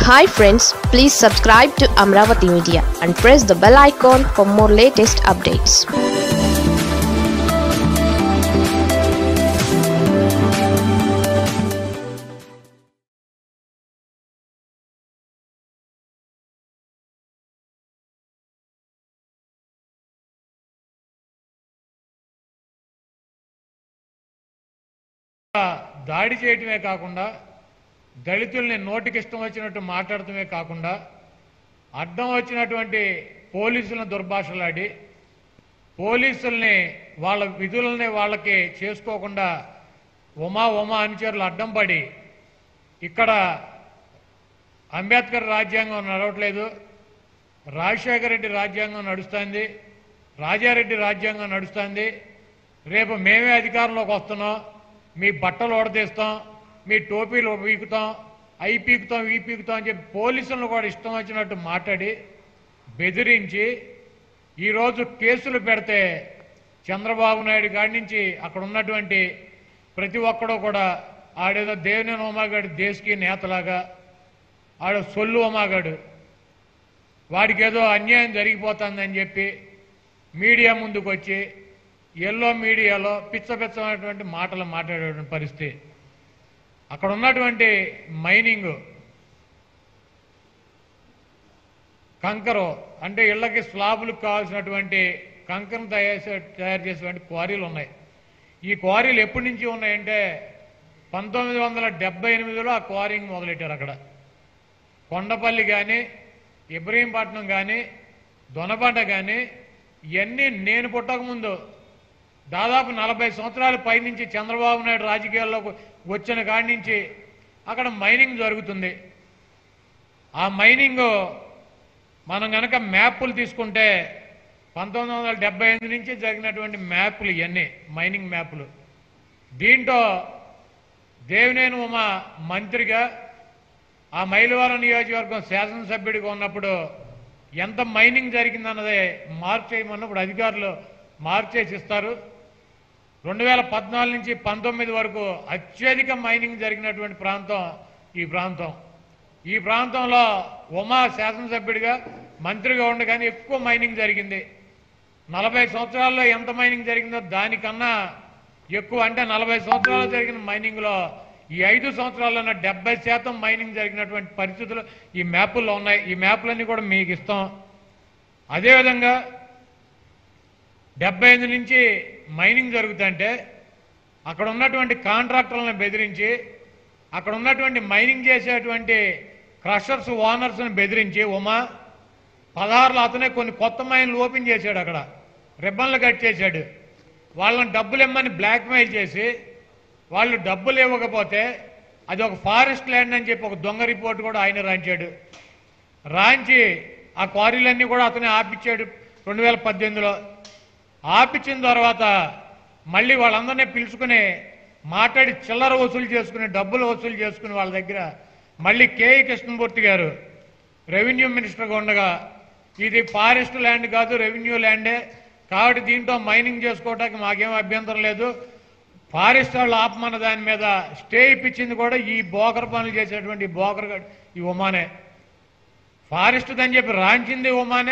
hi friends please subscribe to Amaravati media and press the bell icon for more latest updates దాడి చేయటమే కాకుండా దళితుల్ని నోటికి ఇష్టం వచ్చినట్టు మాట్లాడటమే కాకుండా అడ్డం వచ్చినటువంటి పోలీసులను దుర్భాషలాడి పోలీసుల్ని వాళ్ళ విధులని వాళ్ళకి చేసుకోకుండా ఉమా ఉమా అనుచరులు అడ్డం పడి ఇక్కడ అంబేద్కర్ రాజ్యాంగం నడవట్లేదు రాజశేఖర రెడ్డి రాజ్యాంగం నడుస్తుంది రాజారెడ్డి రాజ్యాంగం నడుస్తుంది రేపు మేమే అధికారంలోకి వస్తున్నాం మీ బట్టలు ఓడదీస్తాం మీ టోపీలు పీకుతాం అవి పీకుతాం ఇవి పీకుతాం అని చెప్పి పోలీసులను కూడా ఇష్టం వచ్చినట్టు మాట్లాడి బెదిరించి ఈరోజు కేసులు పెడితే చంద్రబాబు నాయుడు కాడి నుంచి అక్కడ ఉన్నటువంటి ప్రతి ఒక్కడూ కూడా ఆడేదో దేవినేని ఉమాగాడు దేశకి నేతలాగా ఆడ సొల్లు ఉమాగాడు వాడికి ఏదో అన్యాయం జరిగిపోతుందని చెప్పి మీడియా ముందుకు వచ్చి ఎల్లో మీడియాలో పిచ్చ పిచ్చమైనటువంటి మాటలు మాట్లాడేటువంటి పరిస్థితి అక్కడ ఉన్నటువంటి మైనింగ్ కంకరు అంటే ఇళ్ళకి స్లాబులకు కావాల్సినటువంటి కంకరం తయారు చే- తయారు చేసేటువంటి క్వారీలు ఉన్నాయి ఈ క్వారీలు ఎప్పటి నుంచి ఉన్నాయంటే పంతొమ్మిది వందల డెబ్బై ఎనిమిదిలో ఆ క్వారింగ్ మొదలెట్టారు అక్కడ కొండపల్లి కానీ ఇబ్రహీంపట్నం కానీ దొనబండ కానీ ఇవన్నీ నేను పుట్టకముందు దాదాపు నలభై సంవత్సరాల పైనుంచి చంద్రబాబు నాయుడు రాజకీయాల్లోకి వచ్చిన కాడి నుంచి అక్కడ మైనింగ్ జరుగుతుంది ఆ మైనింగ్ మనం కనుక మ్యాప్లు తీసుకుంటే పంతొమ్మిది వందల డెబ్బై ఎనిమిది నుంచి జరిగినటువంటి మ్యాప్లు ఇవన్నీ మైనింగ్ మ్యాప్లు దీంట్లో దేవినేని ఉమ మంత్రిగా ఆ మైలవరం నియోజకవర్గం శాసనసభ్యుడిగా ఉన్నప్పుడు ఎంత మైనింగ్ జరిగిందన్నది మార్క్ చేయమన్నప్పుడు అధికారులు మార్క్ చేసి ఇస్తారు రెండు వేల పద్నాలుగు నుంచి పంతొమ్మిది వరకు అత్యధిక మైనింగ్ జరిగినటువంటి ప్రాంతం ఈ ప్రాంతం ఈ ప్రాంతంలో ఉమా శాసనసభ్యుడిగా మంత్రిగా ఉండగానే ఎక్కువ మైనింగ్ జరిగింది నలభై సంవత్సరాల్లో ఎంత మైనింగ్ జరిగిందో దానికన్నా ఎక్కువ అంటే నలభై సంవత్సరాలు జరిగిన మైనింగ్లో ఈ ఐదు సంవత్సరాల్లోనే డెబ్బై శాతం మైనింగ్ జరిగినటువంటి పరిస్థితులు ఈ మ్యాపుల్లో ఉన్నాయి ఈ మ్యాపులన్నీ కూడా మీకు ఇస్తాం అదేవిధంగా డెబ్బై ఎనిమిది నుంచి మైనింగ్ జరుగుతుంటే అక్కడ ఉన్నటువంటి కాంట్రాక్టర్లను బెదిరించి అక్కడ ఉన్నటువంటి మైనింగ్ చేసేటువంటి క్రషర్స్ ఓనర్స్ని బెదిరించి ఉమా పదహారులో అతనే కొన్ని కొత్త మైన్లు ఓపెన్ చేశాడు అక్కడ రిబ్బన్లు కట్ చేశాడు వాళ్ళని డబ్బులు ఇమ్మని బ్లాక్మెయిల్ చేసి వాళ్ళు డబ్బులు ఇవ్వకపోతే అది ఒక ఫారెస్ట్ ల్యాండ్ అని చెప్పి ఒక దొంగ రిపోర్ట్ కూడా ఆయన రాయించాడు రాయించి ఆ క్వారీలన్నీ కూడా అతనే ఆపిచ్చాడు రెండు వేల పద్దెనిమిదిలో ఆపిచ్చిన తర్వాత మళ్ళీ వాళ్ళందరినీ పిలుచుకుని మాట్లాడి చిల్లర వసూలు చేసుకుని డబ్బులు వసూలు చేసుకుని వాళ్ళ దగ్గర మళ్ళీ కేఈ కృష్ణమూర్తి గారు రెవెన్యూ మినిస్టర్గా ఉండగా ఇది ఫారెస్ట్ ల్యాండ్ కాదు రెవెన్యూ ల్యాండే కాబట్టి దీంట్లో మైనింగ్ చేసుకోవడానికి మాకేం అభ్యంతరం లేదు ఫారెస్ట్ వాళ్ళు ఆపమన్న దాని మీద స్టే ఇప్పించింది కూడా ఈ బోకర్ పనులు చేసేటువంటి ఈ బోకర్ గడ్- ఈ ఉమానే ఫారెస్ట్ అని చెప్పి రాంచింది ఉమానే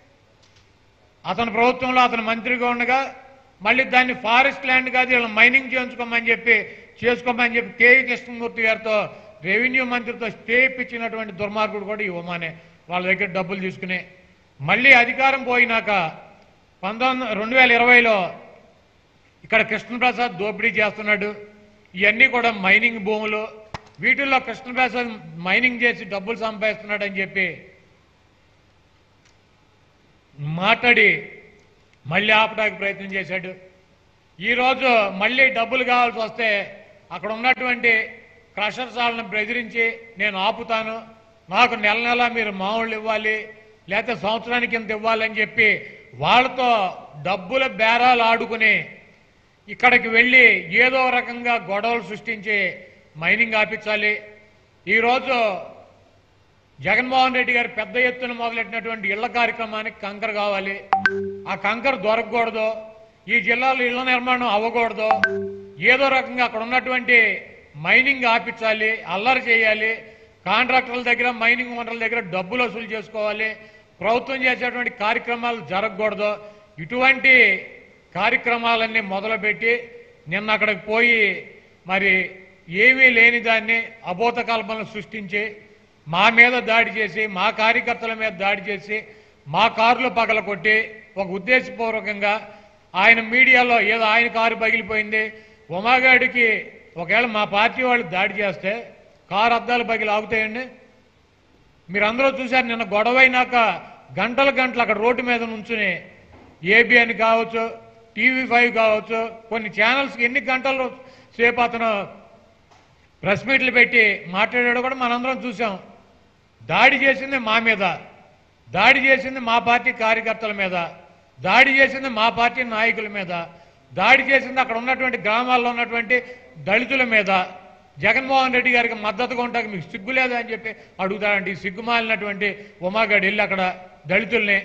అతని ప్రభుత్వంలో అతను మంత్రిగా ఉండగా మళ్ళీ దాన్ని ఫారెస్ట్ ల్యాండ్ కాదు వీళ్ళని మైనింగ్ చేయించుకోమని చెప్పి చేసుకోమని చెప్పి కేఈ కృష్ణమూర్తి గారితో రెవెన్యూ మంత్రితో స్టే ఇప్పించినటువంటి దుర్మార్గుడు కూడా ఈ ఉమానే వాళ్ళ దగ్గర డబ్బులు తీసుకుని మళ్ళీ అధికారం పోయినాక పంతొమ్మిది రెండు వేల ఇరవైలో ఇక్కడ కృష్ణప్రసాద్ దోపిడీ చేస్తున్నాడు ఇవన్నీ కూడా మైనింగ్ భూములు వీటిల్లో కృష్ణప్రసాద్ మైనింగ్ చేసి డబ్బులు సంపాదిస్తున్నాడు అని చెప్పి మాట్లాడి మళ్ళీ ఆపడానికి ప్రయత్నం చేశాడు ఈరోజు మళ్ళీ డబ్బులు కావాల్సి వస్తే అక్కడ ఉన్నటువంటి క్రషర్స్ వాళ్ళని బెదిరించి నేను ఆపుతాను నాకు నెల నెల మీరు మామూలు ఇవ్వాలి లేకపోతే సంవత్సరానికి ఇంత ఇవ్వాలని చెప్పి వాళ్ళతో డబ్బుల బేరాలు ఆడుకుని ఇక్కడికి వెళ్ళి ఏదో రకంగా గొడవలు సృష్టించి మైనింగ్ ఆపించాలి ఈరోజు జగన్మోహన్ రెడ్డి గారు పెద్ద ఎత్తున మొదలెట్టినటువంటి ఇళ్ల కార్యక్రమానికి కంకర కావాలి ఆ కంకర దొరకకూడదు ఈ జిల్లాలో ఇళ్ల నిర్మాణం అవ్వకూడదు ఏదో రకంగా అక్కడ ఉన్నటువంటి మైనింగ్ ఆపించాలి అల్లరి చేయాలి కాంట్రాక్టర్ల దగ్గర మైనింగ్ ఓనర్ల దగ్గర డబ్బులు వసూలు చేసుకోవాలి ప్రభుత్వం చేసేటువంటి కార్యక్రమాలు జరగకూడదు ఇటువంటి కార్యక్రమాలన్నీ మొదలుపెట్టి నిన్న అక్కడికి పోయి మరి ఏమీ లేని దాన్ని అబోధ కల్పనలు సృష్టించి మా మీద దాడి చేసి మా కార్యకర్తల మీద దాడి చేసి మా కారులు పగలకొట్టి ఒక ఉద్దేశపూర్వకంగా ఆయన మీడియాలో ఏదో ఆయన కారు పగిలిపోయింది ఉమాగాడికి ఒకవేళ మా పార్టీ వాళ్ళు దాడి చేస్తే కారు అద్దాలు పగిలి ఆగుతాయండి మీరందరూ చూశారు నిన్న గొడవ అయినాక గంటల గంటలు అక్కడ రోడ్డు మీద నుంచుని ఏబిఎన్ కావచ్చు టీవీ ఫైవ్ కావచ్చు కొన్ని ఛానల్స్కి ఎన్ని గంటలు సేపు అతను ప్రెస్ మీట్లు పెట్టి మాట్లాడాడు కూడా మనందరం చూసాం దాడి చేసింది మా మీద దాడి చేసింది మా పార్టీ కార్యకర్తల మీద దాడి చేసింది మా పార్టీ నాయకుల మీద దాడి చేసింది అక్కడ ఉన్నటువంటి గ్రామాల్లో ఉన్నటువంటి దళితుల మీద జగన్మోహన్ రెడ్డి గారికి మద్దతుగా ఉంటాక మీకు సిగ్గు లేదా అని చెప్పి అడుగుతాడండి ఈ సిగ్గుమాలినటువంటి ఉమాగాడు వెళ్ళి అక్కడ దళితుల్ని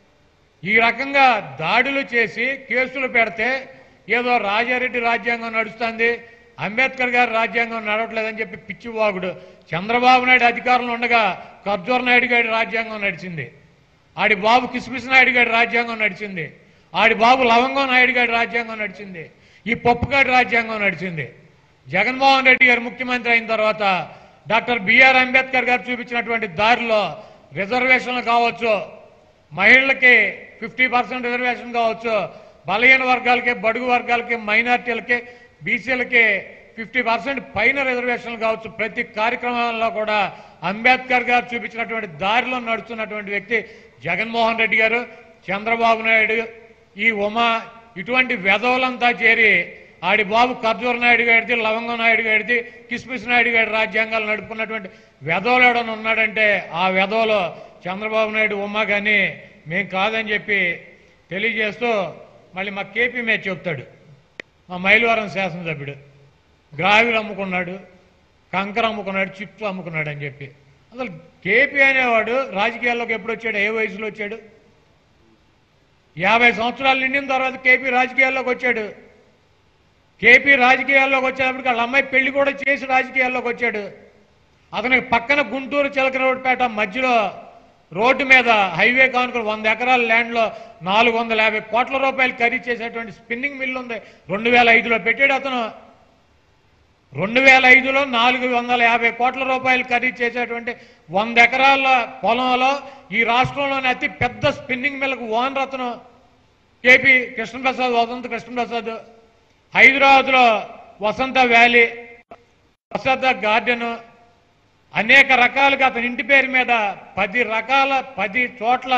ఈ రకంగా దాడులు చేసి కేసులు పెడితే ఏదో రాజారెడ్డి రాజ్యాంగం నడుస్తుంది అంబేద్కర్ గారి రాజ్యాంగం నడవట్లేదని చెప్పి పిచ్చివాగుడు చంద్రబాబు నాయుడు అధికారంలో ఉండగా కర్జూర్ నాయుడు గారి రాజ్యాంగం నడిచింది ఆడి బాబు కిస్మిస్ నాయుడు గారి రాజ్యాంగం నడిచింది ఆడి బాబు లవంగం నాయుడు గారి రాజ్యాంగం నడిచింది ఈ పప్పుగాడి రాజ్యాంగం నడిచింది జగన్మోహన్ రెడ్డి గారు ముఖ్యమంత్రి అయిన తర్వాత డాక్టర్ బిఆర్ అంబేద్కర్ గారు చూపించినటువంటి దారిలో రిజర్వేషన్లు కావచ్చు మహిళలకి ఫిఫ్టీ పర్సెంట్ రిజర్వేషన్ కావచ్చు బలహీన వర్గాలకి బడుగు వర్గాలకి మైనార్టీలకి బీసీలకి ఫిఫ్టీ పర్సెంట్ పైన రిజర్వేషన్లు కావచ్చు ప్రతి కార్యక్రమంలో కూడా అంబేద్కర్ గారు చూపించినటువంటి దారిలో నడుస్తున్నటువంటి వ్యక్తి జగన్మోహన్ రెడ్డి గారు చంద్రబాబు నాయుడు ఈ ఉమా ఇటువంటి వెధవులంతా చేరి ఆడి బాబు ఖర్జూర నాయుడు గారిది లవంగం నాయుడు గారిది కిస్మిస్ నాయుడు గారి రాజ్యాంగాలు నడుపుకున్నటువంటి వెధవలు ఎవడన్నా ఉన్నాడంటే ఆ వెధవలో చంద్రబాబు నాయుడు ఉమ్మ కానీ మేం కాదని చెప్పి తెలియజేస్తూ మళ్ళీ మా కేపీ మీద చెప్తాడు మా మైలవరం శాసనసభ్యుడు గ్రావిలు అమ్ముకున్నాడు కంకర అమ్ముకున్నాడు చిప్స్ అమ్ముకున్నాడు అని చెప్పి అసలు కేపీ అనేవాడు రాజకీయాల్లోకి ఎప్పుడు వచ్చాడు ఏ వయసులో వచ్చాడు యాభై సంవత్సరాలు నిండిన తర్వాత కేపీ రాజకీయాల్లోకి వచ్చాడు కేపీ రాజకీయాల్లోకి వచ్చేటప్పటికి వాళ్ళ అమ్మాయి పెళ్లి కూడా చేసి రాజకీయాల్లోకి వచ్చాడు అతనికి పక్కన గుంటూరు చిలకరపేట మధ్యలో రోడ్డు మీద హైవే కానుకొని వంద ఎకరాల ల్యాండ్లో నాలుగు వందల యాభై కోట్ల రూపాయలు ఖరీదు చేసేటువంటి స్పిన్నింగ్ మిల్ ఉంది రెండు వేల ఐదులో పెట్టాడు అతను రెండు వేల ఐదులో నాలుగు వందల యాభై కోట్ల రూపాయలు ఖరీదు చేసేటువంటి వంద ఎకరాల పొలంలో ఈ రాష్ట్రంలోని అతి పెద్ద స్పిన్నింగ్ మిల్కు ఓనర్ అతను కేపీ కృష్ణప్రసాద్ వసంత కృష్ణప్రసాద్ హైదరాబాద్లో వసంత వ్యాలీ వసంత గార్డెన్ అనేక రకాలుగా అతని ఇంటి పేరు మీద పది రకాల పది చోట్ల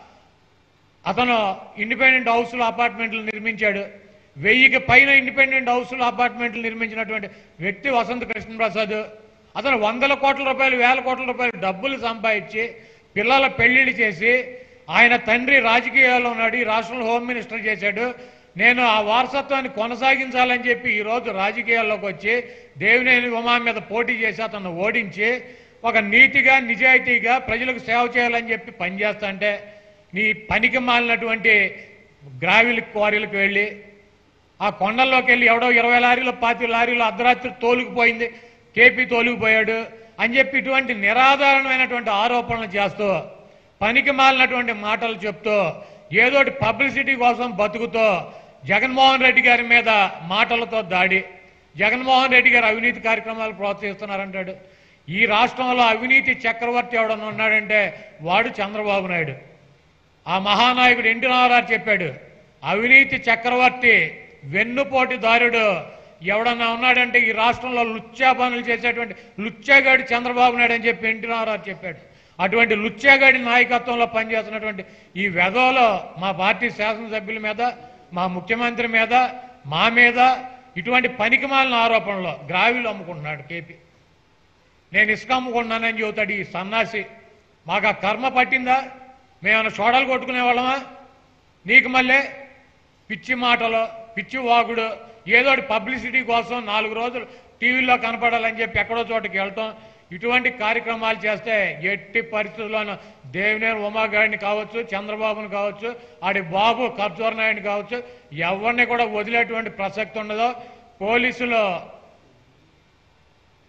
అతను ఇండిపెండెంట్ హౌస్లు అపార్ట్మెంట్లు నిర్మించాడు వెయ్యికి పైన ఇండిపెండెంట్ హౌస్లు అపార్ట్మెంట్లు నిర్మించినటువంటి వ్యక్తి వసంత కృష్ణప్రసాద్ అతను వందల కోట్ల రూపాయలు వేల కోట్ల రూపాయలు డబ్బులు సంపాదించి పిల్లల పెళ్లిళ్ళు చేసి ఆయన తండ్రి రాజకీయాల్లో ఉన్నాడు ఈ రాష్ట్రంలో హోమ్ మినిస్టర్ చేశాడు నేను ఆ వారసత్వాన్ని కొనసాగించాలని చెప్పి ఈ రోజు రాజకీయాల్లోకి వచ్చి దేవినేని ఉమా మీద పోటీ చేసి అతను ఓడించి ఒక నీతిగా నిజాయితీగా ప్రజలకు సేవ చేయాలని చెప్పి పనిచేస్తుంటే నీ పనికి మాలినటువంటి గ్రావిల్ క్వారీలకు వెళ్ళి ఆ కొండల్లోకి వెళ్ళి ఎవడో ఇరవై లారీలు పాతి లారీలు అర్ధరాత్రి తోలుకుపోయింది కేపీ తోలుకుపోయాడు అని చెప్పి ఇటువంటి నిరాధారణమైనటువంటి ఆరోపణలు చేస్తూ పనికి మాలినటువంటి మాటలు చెప్తూ ఏదోటి పబ్లిసిటీ కోసం బతుకుతూ జగన్మోహన్ రెడ్డి గారి మీద మాటలతో దాడి జగన్మోహన్ రెడ్డి గారు అవినీతి కార్యక్రమాలు ప్రోత్సహిస్తున్నారంటాడు ఈ రాష్ట్రంలో అవినీతి చక్రవర్తి ఎవడన్నా ఉన్నాడంటే వాడు చంద్రబాబు నాయుడు ఆ మహానాయకుడు ఎన్టీ రామారావు చెప్పాడు అవినీతి చక్రవర్తి వెన్నుపోటుదారుడు ఎవడన్నా ఉన్నాడంటే ఈ రాష్ట్రంలో లుచ్చా పనులు చేసేటువంటి లుచ్చాగాడి చంద్రబాబు నాయుడు అని చెప్పి ఎన్టీ రామారావు చెప్పాడు అటువంటి లుచ్చాగాడి నాయకత్వంలో పనిచేస్తున్నటువంటి ఈ వెధవలో మా పార్టీ శాసనసభ్యుల మీద మా ముఖ్యమంత్రి మీద మా మీద ఇటువంటి పనికిమాలిన ఆరోపణలో గ్రావిలు అమ్ముకుంటున్నాడు కేపీ నేను ఇసుక అమ్ముకుంటున్నానని చెబుతాడు ఈ సన్నాసి మాకు ఆ కర్మ పట్టిందా మేమన్నా చోడలు కొట్టుకునే వాళ్ళమా నీకు మళ్ళీ పిచ్చి మాటలు పిచ్చి వాగుడు ఏదో ఒకటి పబ్లిసిటీ కోసం నాలుగు రోజులు టీవీలో కనపడాలని చెప్పి ఎక్కడో చోటకి వెళ్తాం ఇటువంటి కార్యక్రమాలు చేస్తే ఎట్టి పరిస్థితుల్లోనూ దేవినేని ఉమాగాడిని కావచ్చు చంద్రబాబుని కావచ్చు ఆడి బాబు కర్జూర నాయుడిని కావచ్చు ఎవరిని కూడా వదిలేటువంటి ప్రసక్తి ఉండదు పోలీసులు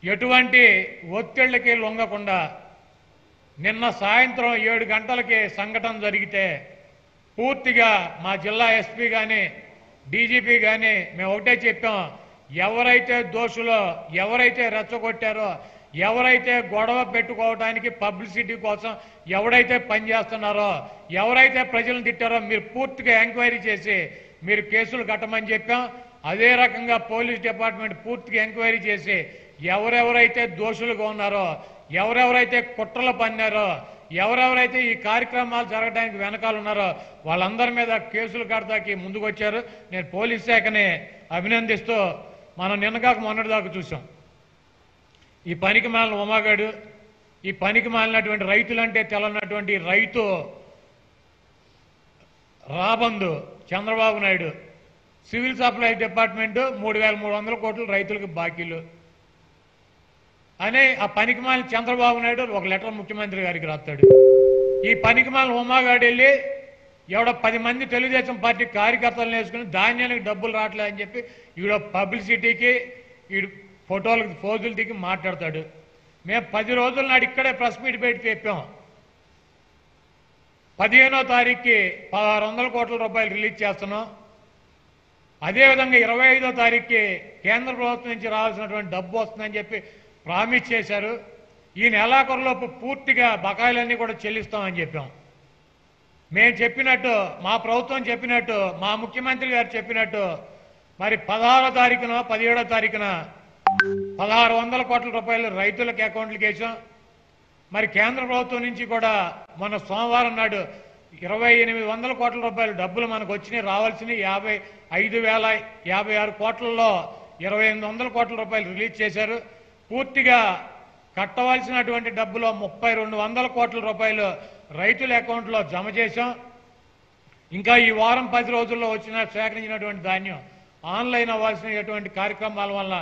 ఎటువంటి ఒత్తిళ్ళకి లొంగకుండా నిన్న సాయంత్రం ఏడు గంటలకి సంఘటన జరిగితే పూర్తిగా మా జిల్లా ఎస్పీ కానీ డీజీపీ కానీ మేము ఒకటే చెప్పాం ఎవరైతే దోషులో ఎవరైతే రెచ్చగొట్టారో ఎవరైతే గొడవ పెట్టుకోవడానికి పబ్లిసిటీ కోసం ఎవరైతే పనిచేస్తున్నారో ఎవరైతే ప్రజలను తిట్టారో మీరు పూర్తిగా ఎంక్వైరీ చేసి మీరు కేసులు కట్టమని చెప్పాం అదే రకంగా పోలీస్ డిపార్ట్మెంట్ పూర్తిగా ఎంక్వైరీ చేసి ఎవరెవరైతే దోషులుగా ఉన్నారో ఎవరెవరైతే కుట్రలు పన్నారో ఎవరెవరైతే ఈ కార్యక్రమాలు జరగడానికి వెనకాల ఉన్నారో వాళ్ళందరి మీద కేసులు కడతాకి ముందుకు వచ్చారు నేను పోలీస్ శాఖని అభినందిస్తూ మనం నిన్నగాక మొన్నటిదాకా చూసాం ఈ పనికి మాలిన ఉమాగాడు ఈ పనికి మాలినటువంటి రైతులంటే తెలనటువంటి రైతు రాబందు Chandrababu Naidu civil supply department మూడు వేల మూడు వందల కోట్లు రైతులకు బాకీలు అనే ఆ పనికిమాలిన చంద్రబాబు నాయుడు ఒక లెటర్ ముఖ్యమంత్రి గారికి రాస్తాడు ఈ పనికిమాలిన ఉమాగాడు వెళ్ళి ఎవడో పది మంది తెలుగుదేశం పార్టీ కార్యకర్తలను వేసుకుని ధాన్యానికి డబ్బులు రావట్లే అని చెప్పి ఈడ పబ్లిసిటీకి ఈడు ఫోటోలకు ఫోజులు దిగి మాట్లాడతాడు మేము పది రోజుల నాడు ఇక్కడే ప్రెస్ మీట్ పెట్టి చెప్పాం పదిహేనో తారీఖుకి పదహారు వందల కోట్ల రూపాయలు రిలీజ్ చేస్తున్నాం అదేవిధంగా ఇరవై ఐదో తారీఖుకి కేంద్ర ప్రభుత్వం నుంచి రావాల్సినటువంటి డబ్బు వస్తుందని చెప్పి ప్రామిస్ చేశారు ఈ నెలాఖరులోపు పూర్తిగా బకాయిలన్నీ కూడా చెల్లిస్తామని చెప్పాం మేము చెప్పినట్టు మా ప్రభుత్వం చెప్పినట్టు మా ముఖ్యమంత్రి గారు చెప్పినట్టు మరి పదహారో తారీఖున పదిహేడో తారీఖున పదహారు వందల కోట్ల రూపాయలు రైతులకు అకౌంట్లకు వేసాం మరి కేంద్ర ప్రభుత్వం నుంచి కూడా మొన్న సోమవారం నాడు ఇరవై ఎనిమిది వందల కోట్ల రూపాయలు డబ్బులు మనకు వచ్చినాయి రావాల్సినవి యాభై ఐదు వేల యాభై ఆరు కోట్లలో ఇరవై ఎనిమిది వందల కోట్ల రూపాయలు రిలీజ్ చేశారు పూర్తిగా కట్టవలసినటువంటి డబ్బులో ముప్పై రెండు వందల కోట్ల రూపాయలు రైతుల అకౌంట్లో జమ చేశాం ఇంకా ఈ వారం పది రోజుల్లో వచ్చిన సేకరించినటువంటి ధాన్యం ఆన్లైన్ అవ్వాల్సినటువంటి కార్యక్రమాల వల్ల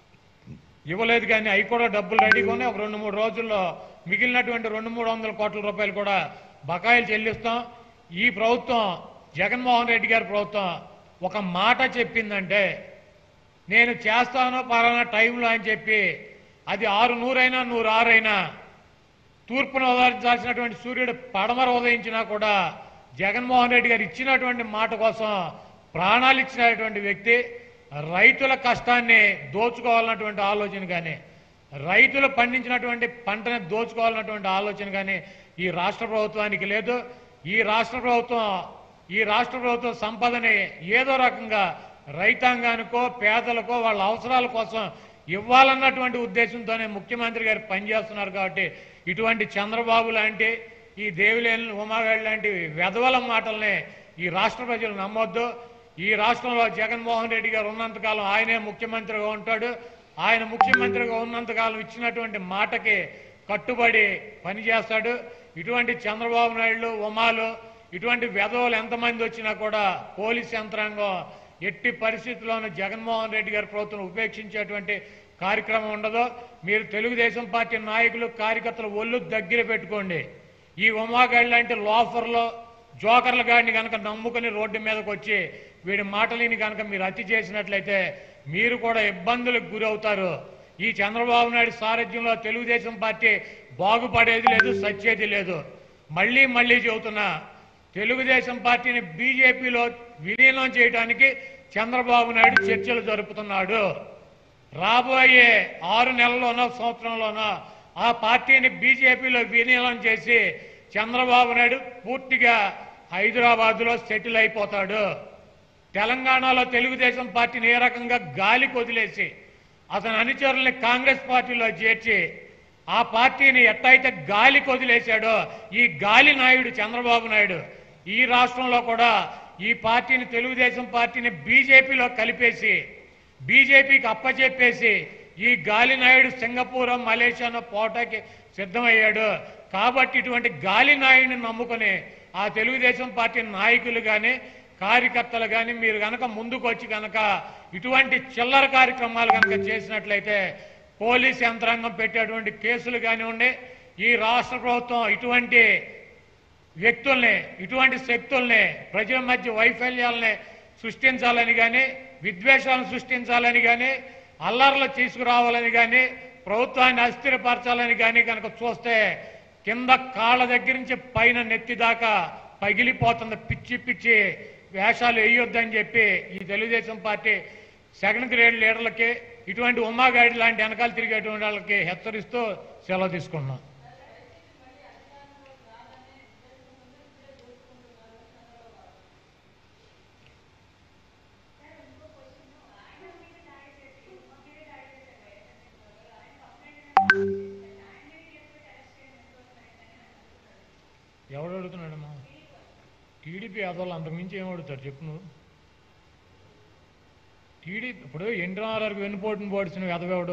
ఇవ్వలేదు కానీ అవి కూడా డబ్బులు రెడీగా ఉన్నాయి ఒక రెండు మూడు రోజుల్లో మిగిలినటువంటి రెండు మూడు వందల కోట్ల రూపాయలు కూడా బకాయిలు చెల్లిస్తాం ఈ ప్రభుత్వం జగన్మోహన్ రెడ్డి గారి ప్రభుత్వం ఒక మాట చెప్పిందంటే నేను చేస్తాను పలానా టైంలో అని చెప్పి అది ఆరు నూరైనా నూరు ఆరైనా తూర్పును ఉదయించాల్సినటువంటి సూర్యుడు పడమర ఉదయించినా కూడా జగన్మోహన్ రెడ్డి గారు ఇచ్చినటువంటి మాట కోసం ప్రాణాలు ఇచ్చినటువంటి వ్యక్తి రైతుల కష్టాన్ని దోచుకోవాలన్నటువంటి ఆలోచన కానీ రైతులు పండించినటువంటి పంటని దోచుకోవాలన్నటువంటి ఆలోచన కానీ ఈ రాష్ట్ర ప్రభుత్వానికి లేదు ఈ రాష్ట్ర ప్రభుత్వం ఈ రాష్ట్ర ప్రభుత్వం సంపదని ఏదో రకంగా రైతాంగానికో పేదలకో వాళ్ళ అవసరాల కోసం ఇవ్వాలన్నటువంటి ఉద్దేశంతోనే ముఖ్యమంత్రి గారు పనిచేస్తున్నారు కాబట్టి ఇటువంటి చంద్రబాబు లాంటి ఈ దేవిలేని ఉమాగాడి లాంటి వెధవల మాటల్ని ఈ రాష్ట్ర ప్రజలు నమ్మొద్దు ఈ రాష్ట్రంలో జగన్మోహన్ రెడ్డి గారు ఉన్నంతకాలం ఆయనే ముఖ్యమంత్రిగా ఉంటాడు ఆయన ముఖ్యమంత్రిగా ఉన్నంతకాలం ఇచ్చినటువంటి మాటకి కట్టుబడి పనిచేస్తాడు ఇటువంటి చంద్రబాబు నాయుడు ఉమాలు ఇటువంటి వెధవలు ఎంతమంది వచ్చినా కూడా పోలీస్ యంత్రాంగం ఎట్టి పరిస్థితుల్లోనూ జగన్మోహన్ రెడ్డి గారి ప్రభుత్వం ఉపేక్షించేటువంటి కార్యక్రమం ఉండదు మీరు తెలుగుదేశం పార్టీ నాయకులు కార్యకర్తలు ఒళ్ళు దగ్గర పెట్టుకోండి ఈ ఉమాగాడి లాంటి లోఫర్లో జోకర్ల గాడిని కనుక నమ్ముకుని రోడ్డు మీదకి వచ్చి వీడి మాటలిని కనుక మీరు అతి చేసినట్లయితే మీరు కూడా ఇబ్బందులకు గురవుతారు ఈ చంద్రబాబు నాయుడు సారథ్యంలో తెలుగుదేశం పార్టీ బాగుపడేది లేదు సచ్చేది లేదు మళ్ళీ మళ్ళీ చెబుతున్నా తెలుగుదేశం పార్టీని బీజేపీలో విలీనం చేయడానికి చంద్రబాబు నాయుడు చర్చలు జరుపుతున్నాడు రాబోయే ఆరు నెలల్లోనో సంవత్సరంలోనో ఆ పార్టీని బీజేపీలో విలీనం చేసి చంద్రబాబు నాయుడు పూర్తిగా హైదరాబాద్లో సెటిల్ అయిపోతాడు తెలంగాణలో తెలుగుదేశం పార్టీని ఏ రకంగా గాలికి వదిలేసి అతని అనుచరుల్ని కాంగ్రెస్ పార్టీలో చేర్చి ఆ పార్టీని ఎట్టయితే గాలికి వదిలేశాడో ఈ గాలి నాయుడు చంద్రబాబు నాయుడు ఈ రాష్ట్రంలో కూడా ఈ పార్టీని తెలుగుదేశం పార్టీని బీజేపీలో కలిపేసి బీజేపీకి అప్పచెప్పేసి ఈ గాలి నాయుడు సింగపూర్ మలేషియానో పోటాకి సిద్ధమయ్యాడు కాబట్టి ఇటువంటి గాలి నాయుడిని నమ్ముకొని ఆ తెలుగుదేశం పార్టీ నాయకులు కానీ కార్యకర్తలు కానీ మీరు కనుక ముందుకు వచ్చి కనుక ఇటువంటి చిల్లర కార్యక్రమాలు కనుక చేసినట్లయితే పోలీస్ యంత్రాంగం పెట్టేటువంటి కేసులు కానివ్వండి ఈ రాష్ట్ర ప్రభుత్వం ఇటువంటి వ్యక్తుల్ని ఇటువంటి శక్తుల్ని ప్రజల మధ్య వైఫల్యాలని సృష్టించాలని కానీ విద్వేషాలను సృష్టించాలని కానీ అల్లర్లు తీసుకురావాలని కానీ ప్రభుత్వాన్ని అస్థిరపరచాలని కానీ కనుక చూస్తే కింద కాళ్ళ దగ్గర నుంచి పైన నెత్తి దాకా పగిలిపోతుంది పిచ్చి పిచ్చి వేషాలు వేయొద్దని చెప్పి ఈ తెలుగుదేశం పార్టీ సెకండ్ గ్రేడ్ లీడర్లకి ఇటువంటి ఉమ్మాగాడి లాంటి వెనకాల తిరిగేటువంటి వాళ్ళకి హెచ్చరిస్తూ సెలవు తీసుకున్నాం ఎవడు అడుగుతున్నాడమ్మా టీడీపీ అదోళ్ళు అంతకుమించి ఏం అడుగుతారు చెప్పు నువ్వు టీడీపీ ఇప్పుడు ఎన్టీఆర్ఆర్కి వెన్నుపోటును పోడిచిన ఎదవెవడు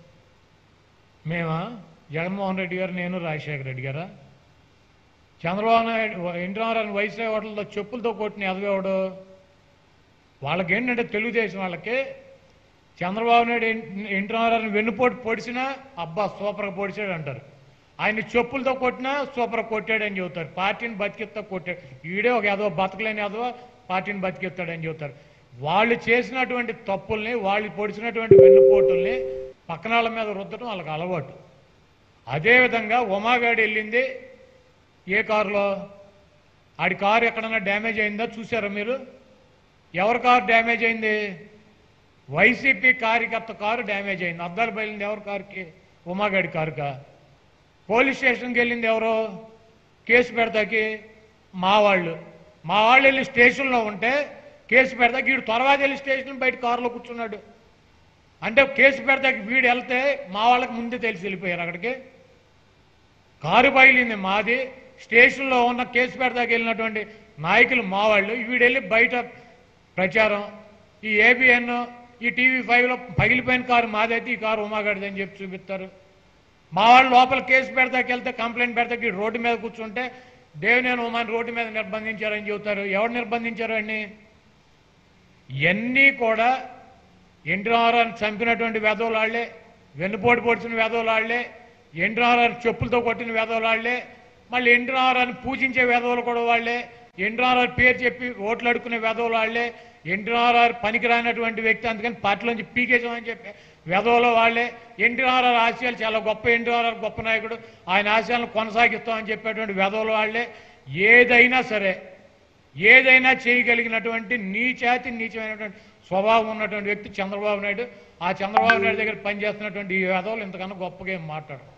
మేమా జగన్మోహన్ రెడ్డి గారు నేను రాజశేఖర రెడ్డి గారా చంద్రబాబు నాయుడు ఎన్టీఆర్ఆర్ వైసీపీ ఓట్లతో చెప్పులతో కొట్టిన ఎదవెవడు వాళ్ళకి ఏంటంటే తెలుగుదేశం వాళ్ళకి చంద్రబాబు నాయుడు ఎన్టీఆర్ఆర్ని వెన్నుపోటు పొడిచినా అబ్బా సూపర్గా పొడిచాడు అంటారు ఆయన చెప్పులతో కొట్టినా సూపర్ కొట్టాడు అని చెబుతారు పార్టీని బతికిస్తా కొట్టాడు ఈడే ఒక ఏదో బతకలేని ఏదో పార్టీని బతికిస్తాడని చెబుతారు వాళ్ళు చేసినటువంటి తప్పుల్ని వాళ్ళు పొడిచినటువంటి వెన్నుపోటుల్ని పక్కన వాళ్ళ మీద రుద్దటం వాళ్ళకి అలవాటు అదేవిధంగా ఉమాగాడి వెళ్ళింది ఏ కారులో ఆడి కారు ఎక్కడన్నా డ్యామేజ్ అయిందా చూసారా మీరు ఎవరి కారు డ్యామేజ్ అయింది వైసీపీ కార్యకర్త కారు డ్యామేజ్ అయింది అద్దాలు బయలుంది ఎవరి కారుకి ఉమాగాడి కారుకా పోలీస్ స్టేషన్కి వెళ్ళింది ఎవరు కేసు పెడతాకి మా వాళ్ళు మా వాళ్ళు వెళ్ళి స్టేషన్లో ఉంటే కేసు పెడతాకి వీడు తర్వాత వెళ్ళి స్టేషన్ బయట కారులో కూర్చున్నాడు అంటే కేసు పెడతాకి వీడు వెళ్తే మా వాళ్ళకి ముందే తెలిసి వెళ్ళిపోయారు అక్కడికి కారు బయలింది మాది స్టేషన్లో ఉన్న కేసు పెడతాకి వెళ్ళినటువంటి నాయకులు మా వాళ్ళు వీడు వెళ్ళి బయట ప్రచారం ఈ ఏబిఎన్ ఈ టీవీ ఫైవ్లో పగిలిపోయిన కారు మాదైతే ఈ కారు ఉమాగడిది అని చెప్పి చూపిస్తారు మా వాళ్ళు లోపల కేసు పెడతాకి వెళ్తే కంప్లైంట్ పెడతాకి రోడ్డు మీద కూర్చుంటే దేవినేని ఉమాని రోడ్డు మీద నిర్బంధించారని చెబుతారు ఎవరు నిర్బంధించారు అండి ఇవన్నీ కూడా ఎన్టీఆర్ఆర్ చంపినటువంటి వేదవులాళ్లే వెన్నుపోటు పొడిచిన వేదవులాళ్లే ఎన్టీఆర్ఆర్ చెప్పులతో కొట్టిన వేదవులాళ్లే మళ్ళీ ఎన్టీఆర్ఆర్ని పూజించే వేదవులు కూడా వాళ్ళే ఎన్టీఆర్ఆర్ పేరు చెప్పి ఓట్లు అడుక్కునే వేదవులు వాళ్ళే ఎన్టీఆర్ఆర్ పనికిరానటువంటి వ్యక్తి అందుకని పార్టీలోంచి పీకేసామని చెప్పి వేదవుల వాళ్ళే ఎన్టీఆర్ఆర్ ఆశయాలు చాలా గొప్ప ఎన్టీఆర్ఆర్ గొప్ప నాయకుడు ఆయన ఆశయాలను కొనసాగిస్తామని చెప్పేటువంటి వేదవుల వాళ్ళే ఏదైనా సరే ఏదైనా చేయగలిగినటువంటి నీచాతి నీచమైనటువంటి స్వభావం ఉన్నటువంటి వ్యక్తి చంద్రబాబు నాయుడు ఆ చంద్రబాబు నాయుడు దగ్గర పనిచేస్తున్నటువంటి ఈ వేదవులు ఇంతకన్నా గొప్పగా ఏం మాట్లాడరు